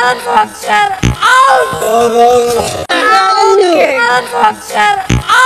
Motherfucker out! Motherfucker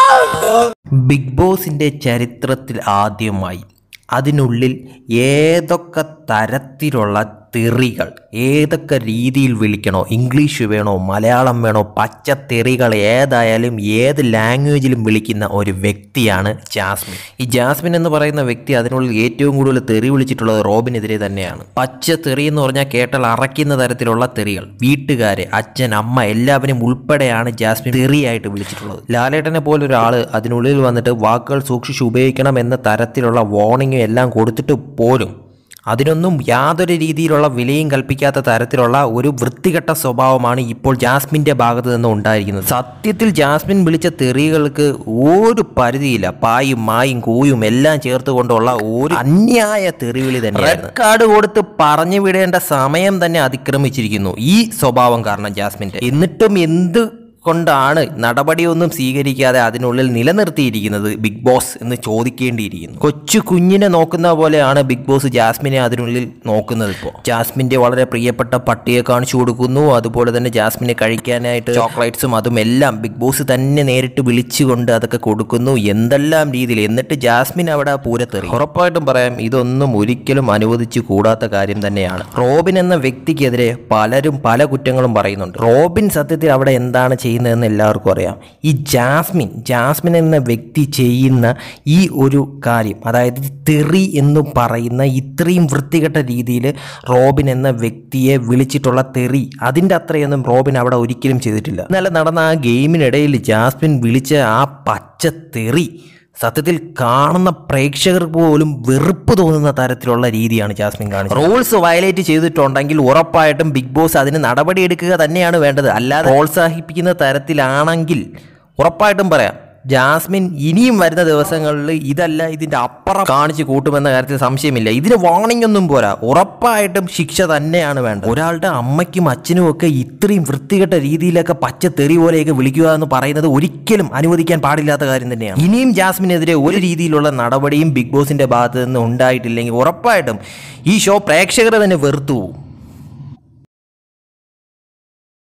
out! Big ബോസിൻ്റെ ചരിത്രത്തിൽ ആദ്യമായി അതിനുള്ളിൽ ഏതൊക്കെ തരത്തിലുള്ള തെറികൾ ഏതൊക്കെ രീതിയിൽ വിളിക്കണോ ഇംഗ്ലീഷ് വേണോ മലയാളം വേണോ പച്ച തെറികൾ ഏതായാലും ഏത് ലാംഗ്വേജിലും വിളിക്കുന്ന ഒരു വ്യക്തിയാണ് ജാസ്മിൻ ഈ ജാസ്മിൻ എന്ന് പറയുന്ന വ്യക്തി അതിനുള്ളിൽ ഏറ്റവും കൂടുതൽ തെറി വിളിച്ചിട്ടുള്ളത് റോബിനെതിരെ തന്നെയാണ് പച്ച തെറി എന്ന് പറഞ്ഞാൽ കേട്ടാൽ അറയ്ക്കുന്ന തരത്തിലുള്ള തെറികൾ വീട്ടുകാരെ അച്ഛൻ അമ്മ എല്ലാവരും ഉൾപ്പെടെയാണ് ജാസ്മിൻ തെറിയായിട്ട് വിളിച്ചിട്ടുള്ളത് ലാലേട്ടനെ പോലെ ഒരാൾ അതിനുള്ളിൽ വന്നിട്ട് വാക്കുകൾ സൂക്ഷിച്ച് ഉപയോഗിക്കണം എന്ന തരത്തിലുള്ള വാർണിംഗും എല്ലാം കൊടുത്തിട്ട് പോലും അതിനൊന്നും യാതൊരു രീതിയിലുള്ള വിലയും കൽപ്പിക്കാത്ത തരത്തിലുള്ള ഒരു വൃത്തികെട്ട സ്വഭാവമാണ് ഇപ്പോൾ ജാസ്മിൻ്റെ ഭാഗത്ത് നിന്ന് ഉണ്ടായിരിക്കുന്നത് സത്യത്തിൽ ജാസ്മിൻ വിളിച്ച തെറികൾക്ക് ഒരു പരിധിയില്ല പായും മായും കൂയും എല്ലാം ചേർത്ത് കൊണ്ടുള്ള ഒരു അന്യായ തെറിവിളി തന്നെ റെഡ് കാർഡ് കൊടുത്ത് പറഞ്ഞു വിടേണ്ട സമയം തന്നെ അതിക്രമിച്ചിരിക്കുന്നു ഈ സ്വഭാവം കാരണം ജാസ്മിൻ്റെ എന്നിട്ടും എന്ത് കൊണ്ടാണ് നടപടിയൊന്നും സ്വീകരിക്കാതെ അതിനുള്ളിൽ നിലനിർത്തിയിരിക്കുന്നത് ബിഗ് ബോസ് എന്ന് ചോദിക്കേണ്ടിയിരിക്കുന്നു കൊച്ചു കുഞ്ഞിനെ നോക്കുന്ന പോലെയാണ് ബിഗ് ബോസ് ജാസ്മിനെ അതിനുള്ളിൽ നോക്കുന്നത് ഇപ്പോൾ ജാസ്മിന്റെ വളരെ പ്രിയപ്പെട്ട പട്ടിയെ കാണിച്ചു കൊടുക്കുന്നു അതുപോലെ തന്നെ ജാസ്മിനെ കഴിക്കാനായിട്ട് ചോക്ലേറ്റ്സും അതും എല്ലാം ബിഗ് ബോസ് തന്നെ നേരിട്ട് വിളിച്ചുകൊണ്ട് അതൊക്കെ കൊടുക്കുന്നു എന്തെല്ലാം രീതിയിൽ എന്നിട്ട് ജാസ്മിൻ അവിടെ പൂരത്തെറി ഉറപ്പായിട്ടും പറയാം ഇതൊന്നും ഒരിക്കലും അനുവദിച്ചു കൂടാത്ത കാര്യം തന്നെയാണ് റോബിൻ എന്ന വ്യക്തിക്കെതിരെ പലരും പല കുറ്റങ്ങളും പറയുന്നുണ്ട് റോബിൻ സത്യത്തിൽ അവിടെ എന്താണ് ചെയ്യുന്നതെന്ന് എല്ലാവർക്കും അറിയാം ഈ ജാസ്മിൻ ജാസ്മിൻ എന്ന വ്യക്തി ചെയ്യുന്ന ഈ ഒരു കാര്യം അതായത് തെറി എന്ന് പറയുന്ന ഇത്രയും വൃത്തികെട്ട രീതിയിൽ റോബിൻ എന്ന വ്യക്തിയെ വിളിച്ചിട്ടുള്ള തെറി അതിൻ്റെ അത്രയൊന്നും റോബിൻ അവിടെ ഒരിക്കലും ചെയ്തിട്ടില്ല ഇന്നലെ നടന്ന ആ ഗെയിമിനിടയിൽ ജാസ്മിൻ വിളിച്ച ആ പച്ച തെറി സത്യത്തിൽ കാണുന്ന പ്രേക്ഷകർക്ക് പോലും വെറുപ്പ് തോന്നുന്ന തരത്തിലുള്ള രീതിയാണ് ജാസ്മിൻ കാണിച്ചത് റൂൾസ് വയലേറ്റ് ചെയ്തിട്ടുണ്ടെങ്കിൽ ഉറപ്പായിട്ടും ബിഗ് ബോസ് അതിന് നടപടിയെടുക്കുക തന്നെയാണ് വേണ്ടത് അല്ലാതെ പ്രോത്സാഹിപ്പിക്കുന്ന തരത്തിലാണെങ്കിൽ ഉറപ്പായിട്ടും പറയാം ജാസ്മിൻ ഇനിയും വരുന്ന ദിവസങ്ങളിൽ ഇതല്ല ഇതിൻ്റെ അപ്പുറം കാണിച്ച് കൂട്ടുമെന്ന കാര്യത്തിൽ സംശയമില്ല ഇതിന് വാർണിംഗ് ഒന്നും പോരാ ഉറപ്പായിട്ടും ശിക്ഷ തന്നെയാണ് വേണ്ടത് ഒരാളുടെ അമ്മയ്ക്കും അച്ഛനും ഒക്കെ ഇത്രയും വൃത്തികെട്ട രീതിയിലൊക്കെ പച്ച തെറി പോലെയൊക്കെ വിളിക്കുക എന്ന് പറയുന്നത് ഒരിക്കലും അനുവദിക്കാൻ പാടില്ലാത്ത കാര്യം തന്നെയാണ് ഇനിയും ജാസ്മിനെതിരെ ഒരു രീതിയിലുള്ള നടപടിയും ബിഗ് ബോസിന്റെ ഭാഗത്ത് നിന്ന് ഉണ്ടായിട്ടില്ലെങ്കിൽ ഉറപ്പായിട്ടും ഈ ഷോ പ്രേക്ഷകരെ തന്നെ വെറുത്തു പോകും